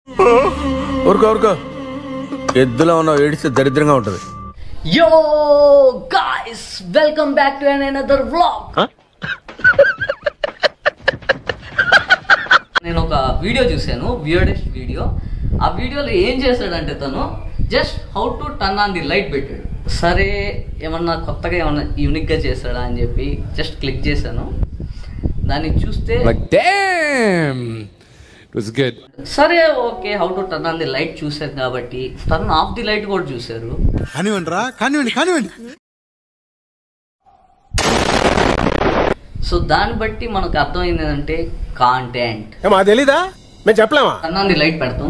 ఊరుకో ఊరుకో ఎద్దులో ఉన్న ఏడిస్తే దరిద్రంగా ఉంటుంది Yo guys, welcome back to an another vlog. నేను ఒక వీడియో చూశాను వియర్డెస్ట్ వీడియో ఆ వీడియోలో ఏం చేశాడంటే తను just how to turn on the light పెట్టాడు సరే ఏమన్నా కొత్తగా ఏమన్నా యూనిక్గా చేశాడా అని చెప్పి జస్ట్ క్లిక్ చేశాను దాన్ని చూస్తే Like, damn! It was good. సరే okay how to turn on the light చూశారు కాబట్టి టర్న్ ఆఫ్ ది లైట్ కూడా చూశారు కానివ్వండి రా కానివ్వండి కానివ్వండి సో దాన్ని బట్టి మనకు అర్థమైంది ఏంటంటే కాంటెంట్ ఏ, మాకు తెలీదా మేము చెప్పలేమా అన్నాంది లైట్ పెడతాం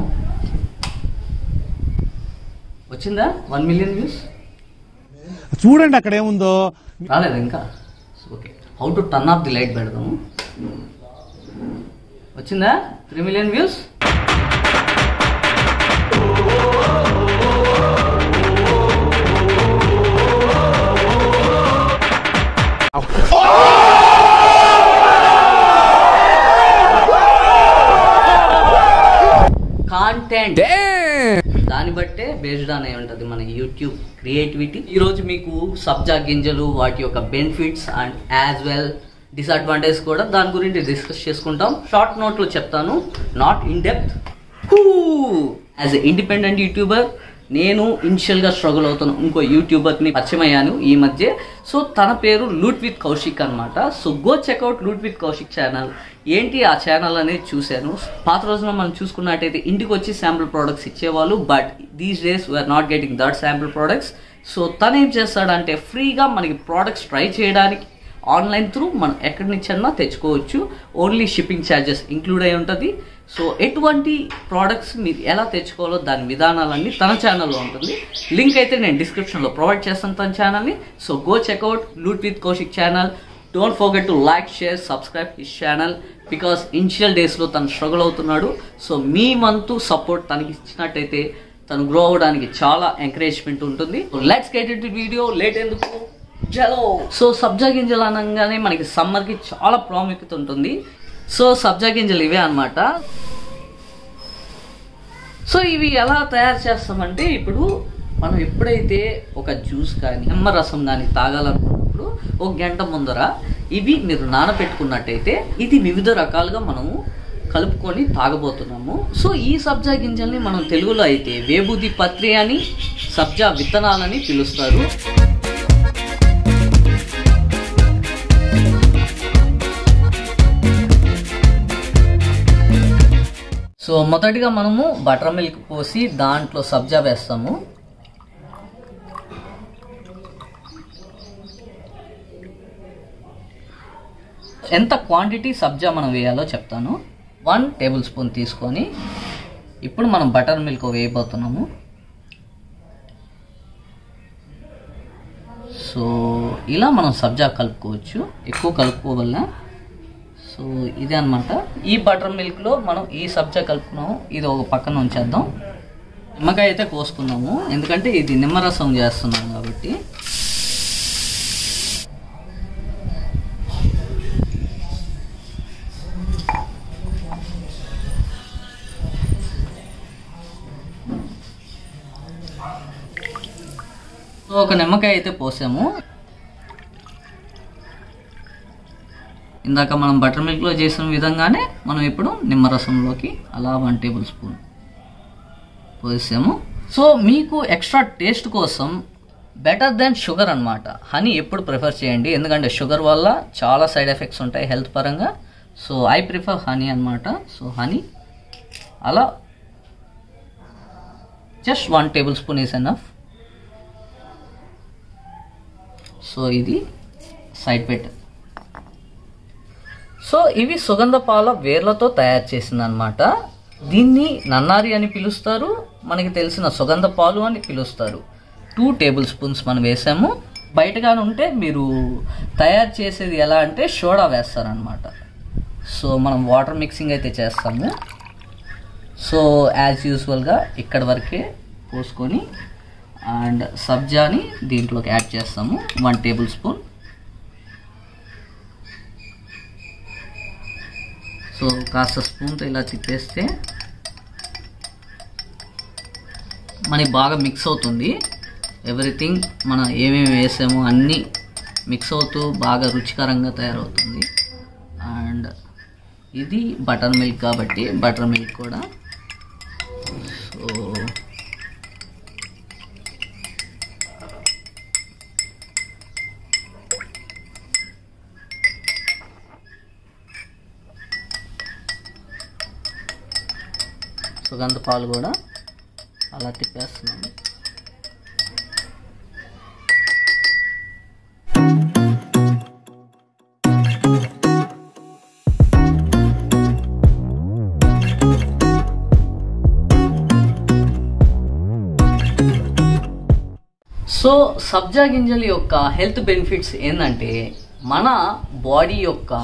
వచ్చిందా వన్ మిలియన్ వ్యూస్ చూడండి అక్కడ ఏముందో రాలేదు ఇంకా okay how to turn off the light పెడదాము వచ్చిందా త్రీ మిలియన్ వ్యూస్ కాంటెంట్ దాన్ని బట్టే బేస్డ్ అనే ఉంటుంది మన యూట్యూబ్ క్రియేటివిటీ ఈ రోజు మీకు సబ్జా గింజలు వాటి యొక్క benefits and as well disadvantage కూడా దాని గురించి డిస్కస్ చేసుకుంటాం షార్ట్ నోట్లో చెప్తాను not in depth as a independent YouTuber నేను ఇనిషియల్గా స్ట్రగుల్ అవుతున్న ఇంకో యూట్యూబర్ని పరిచయం అయ్యాను ఈ మధ్య సో తన పేరు లూట్ విత్ కౌశిక్ అనమాట so go check out Loot with Kaushik channel ఏంటి ఆ ఛానల్ అనేది చూశాను పాత రోజున మనం చూసుకున్నట్టయితే ఇంటికి వచ్చి శాంపుల్ ప్రోడక్ట్స్ ఇచ్చేవాళ్ళు but these days we are not getting that sample products so తను ఏం చేస్తాడంటే ఫ్రీగా మనకి ప్రోడక్ట్స్ ట్రై చేయడానికి ఆన్లైన్ త్రూ మనం ఎక్కడి నుంచన్నా తెచ్చుకోవచ్చు ఓన్లీ షిప్పింగ్ ఛార్జెస్ ఇంక్లూడ్ అయి ఉంటుంది సో ఎటువంటి ప్రోడక్ట్స్ మీరు ఎలా తెచ్చుకోవాలో దాని విధానాలన్నీ తన ఛానల్లో ఉంటుంది లింక్ అయితే నేను డిస్క్రిప్షన్లో ప్రొవైడ్ చేస్తాను తన ఛానల్ని so go check out Loot with Kaushik channel don't forget to like share subscribe his channel because initial డేస్లో తను స్ట్రగుల్ అవుతున్నాడు సో మీ మంతు సపోర్ట్ తనకి ఇచ్చినట్టయితే తను గ్రో అవ్వడానికి చాలా ఎంకరేజ్మెంట్ ఉంటుంది let's get it video late ఎందుకు జలో సో సబ్జా గింజలు అనగానే మనకి సమ్మర్కి చాలా ప్రాముఖ్యత ఉంటుంది సో సబ్జా గింజలు ఇవే అన్నమాట సో ఇవి ఎలా తయారు చేస్తామంటే ఇప్పుడు మనం ఎప్పుడైతే ఒక జ్యూస్ కానీ నిమ్మరసం కానీ తాగాలనుకున్నప్పుడు ఒక గంట ముందర ఇవి మీరు నానబెట్టుకున్నట్టయితే ఇది వివిధ రకాలుగా మనము కలుపుకొని తాగబోతున్నాము సో ఈ సబ్జా గింజల్ని మనం తెలుగులో అయితే వేబుది పత్రి అని సబ్జా విత్తనాలని పిలుస్తారు సో మొదటిగా మనము బటర్ మిల్క్ పోసి దాంట్లో సబ్జా వేస్తాము ఎంత క్వాంటిటీ సబ్జా మనం వేయాలో చెప్తాను వన్ టేబుల్ స్పూన్ తీసుకొని ఇప్పుడు మనం బటర్ మిల్క్ వేయబోతున్నాము సో ఇలా మనం సబ్జా కలుపుకోవచ్చు ఎక్కువ కలుపుకోవల్ల సో ఇదే అన్నమాట ఈ బటర్ మిల్క్లో మనం ఈ సబ్జా కలుపుకున్నాము ఇది ఒక పక్కన ఉంచేద్దాం నిమ్మకాయ అయితే కోసుకుందాము ఎందుకంటే ఇది నిమ్మరసం చేస్తున్నాం కాబట్టి సో ఒక నిమ్మకాయ అయితే పోసాము ఇందాక మనం బటర్ మిల్క్లో చేసిన విధంగానే మనం ఇప్పుడు నిమ్మరసంలోకి అలా వన్ టేబుల్ స్పూన్ పోసాము సో మీకు ఎక్స్ట్రా టేస్ట్ కోసం బెటర్ దెన్ షుగర్ అన్నమాట హనీ ఎప్పుడు ప్రిఫర్ చేయండి ఎందుకంటే షుగర్ వల్ల చాలా సైడ్ ఎఫెక్ట్స్ ఉంటాయి హెల్త్ పరంగా సో ఐ ప్రిఫర్ హనీ అన్నమాట సో హనీ అలా just one tablespoon is enough so ఇది సైడ్ పెట్ట సో ఇవి సుగంధ పాల వేర్లతో తయారు చేసింది అనమాట దీన్ని నన్నారి అని పిలుస్తారు మనకి తెలిసిన సుగంధ పాలు అని పిలుస్తారు టూ టేబుల్ స్పూన్స్ మనం వేసాము బయటగానే ఉంటే మీరు తయారు చేసేది ఎలా అంటే సోడా వేస్తారనమాట సో మనం వాటర్ మిక్సింగ్ అయితే చేస్తాము సో యాజ్ యూజువల్గా ఇక్కడ వరకే పోసుకొని అండ్ సబ్జాని దీంట్లోకి యాడ్ చేస్తాము వన్ టేబుల్ స్పూన్ సో కాస్త స్పూన్తో ఇలా తిప్పేస్తే మనకి బాగా మిక్స్ అవుతుంది ఎవ్రీథింగ్ మనం ఏమేమి వేసామో అన్నీ మిక్స్ అవుతూ బాగా రుచికరంగా తయారవుతుంది అండ్ ఇది బటర్ మిల్క్ కాబట్టి బటర్ మిల్క్ కూడా సో సుగంధ పాలు కూడా అలా తిప్పేస్తున్నాము సో సబ్జా గింజల యొక్క హెల్త్ బెనిఫిట్స్ ఏంటంటే మన బాడీ యొక్క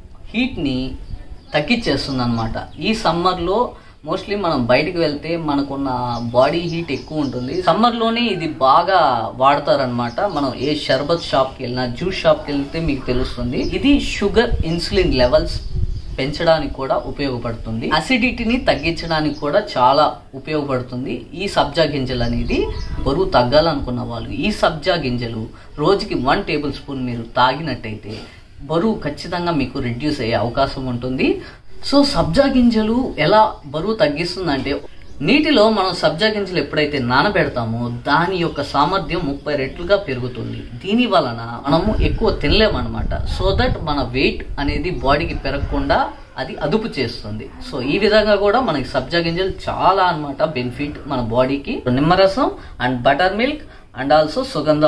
హీట్ని తగ్గించేస్తుంది అనమాట ఈ సమ్మర్లో మోస్ట్లీ మనం బయటికి వెళ్తే మనకున్న బాడీ హీట్ ఎక్కువ ఉంటుంది సమ్మర్లోనే ఇది బాగా వాడతారనమాట మనం ఏ షర్బత్ షాప్కి వెళ్ళినా జ్యూస్ షాప్కి వెళ్తే మీకు తెలుస్తుంది ఇది షుగర్ ఇన్సులిన్ లెవెల్స్ పెంచడానికి కూడా ఉపయోగపడుతుంది అసిడిటీని తగ్గించడానికి కూడా చాలా ఉపయోగపడుతుంది ఈ సబ్జా గింజలు అనేది బరువు తగ్గాలనుకున్న వాళ్ళు ఈ సబ్జా గింజలు రోజుకి వన్ టేబుల్ స్పూన్ మీరు తాగినట్టయితే బరువు ఖచ్చితంగా మీకు రెడ్యూస్ అయ్యే అవకాశం ఉంటుంది సో సబ్జా గింజలు ఎలా బరువు తగ్గిస్తుందంటే నీటిలో మనం సబ్జా గింజలు ఎప్పుడైతే నానబెడతామో దాని యొక్క సామర్థ్యం ముప్పై రెట్లుగా పెరుగుతుంది దీని వలన మనము ఎక్కువ తినలేమన్నమాట సో దట్ మన వెయిట్ అనేది బాడీకి పెరగకుండా అది అదుపు చేస్తుంది సో ఈ విధంగా కూడా మనకి సబ్జా గింజలు చాలా అన్నమాట బెనిఫిట్ మన బాడీకి నిమ్మరసం and buttermilk and also సుగంధ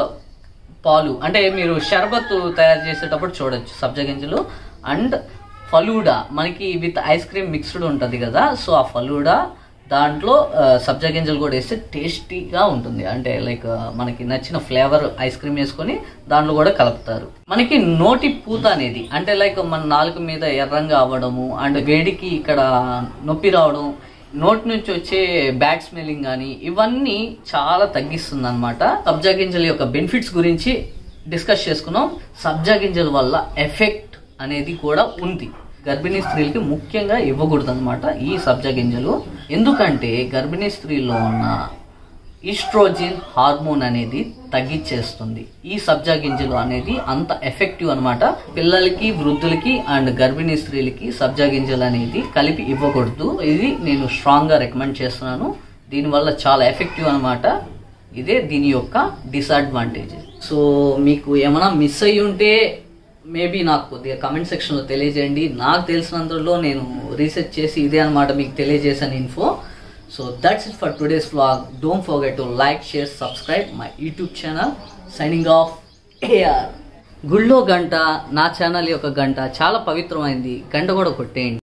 పాలు అంటే మీరు షర్బత్ తయారు చేసేటప్పుడు చూడొచ్చు సబ్జా గింజలు అండ్ ఫలూడా మనకి విత్ ఐస్ క్రీమ్ మిక్స్డ్ ఉంటుంది కదా సో ఆ ఫలూడా దాంట్లో ఆ, సబ్జా గింజలు కూడా వేస్తే టేస్టీగా ఉంటుంది అంటే లైక్ ఆ, మనకి నచ్చిన ఫ్లేవర్ ఐస్ క్రీమ్ వేసుకొని దాంట్లో కూడా కలుపుతారు మనకి నోటి పూత అనేది అంటే లైక్ మన నాలుక మీద ఎర్రంగా అవ్వడము అండ్ వేడికి ఇక్కడ నొప్పి రావడం నోటి నుంచి వచ్చే బ్యాడ్ స్మెల్లింగ్ కానీ ఇవన్నీ చాలా తగ్గిస్తుంది అనమాట సబ్జా గింజల యొక్క బెనిఫిట్స్ గురించి డిస్కస్ చేసుకున్నాం సబ్జా గింజల వల్ల ఎఫెక్ట్ అనేది కూడా ఉంది గర్భిణీ స్త్రీలకి ముఖ్యంగా ఇవ్వకూడదు అనమాట ఈ సబ్జా గింజలు ఎందుకంటే గర్భిణీ స్త్రీలో ఉన్న ఈస్ట్రోజిన్ హార్మోన్ అనేది తగ్గించేస్తుంది ఈ సబ్జా గింజలు అనేది అంత ఎఫెక్టివ్ అన్నమాట పిల్లలకి వృద్ధులకి అండ్ గర్భిణీ స్త్రీలకి సబ్జా గింజలు అనేది కలిపి ఇవ్వకూడదు ఇది నేను స్ట్రాంగ్ గా రికమెండ్ చేస్తున్నాను దీనివల్ల చాలా ఎఫెక్టివ్ అన్నమాట ఇదే దీని యొక్క డిసడ్వాంటేజ్ సో మీకు ఏమైనా మిస్ అయ్యి ఉంటే మేబీ నాకు కొద్దిగా కమెంట్ సెక్షన్లో తెలియజేయండి నాకు తెలిసినంతలో నేను రీసెర్చ్ చేసి ఇదే అనమాట మీకు తెలియజేశాను info so that's it for today's vlog don't forget to like share subscribe my YouTube channel signing off AR గుళ్ళో గంట నా ఛానల్ యొక్క గంట చాలా పవిత్రమైంది గంట కూడా కొట్టేయండి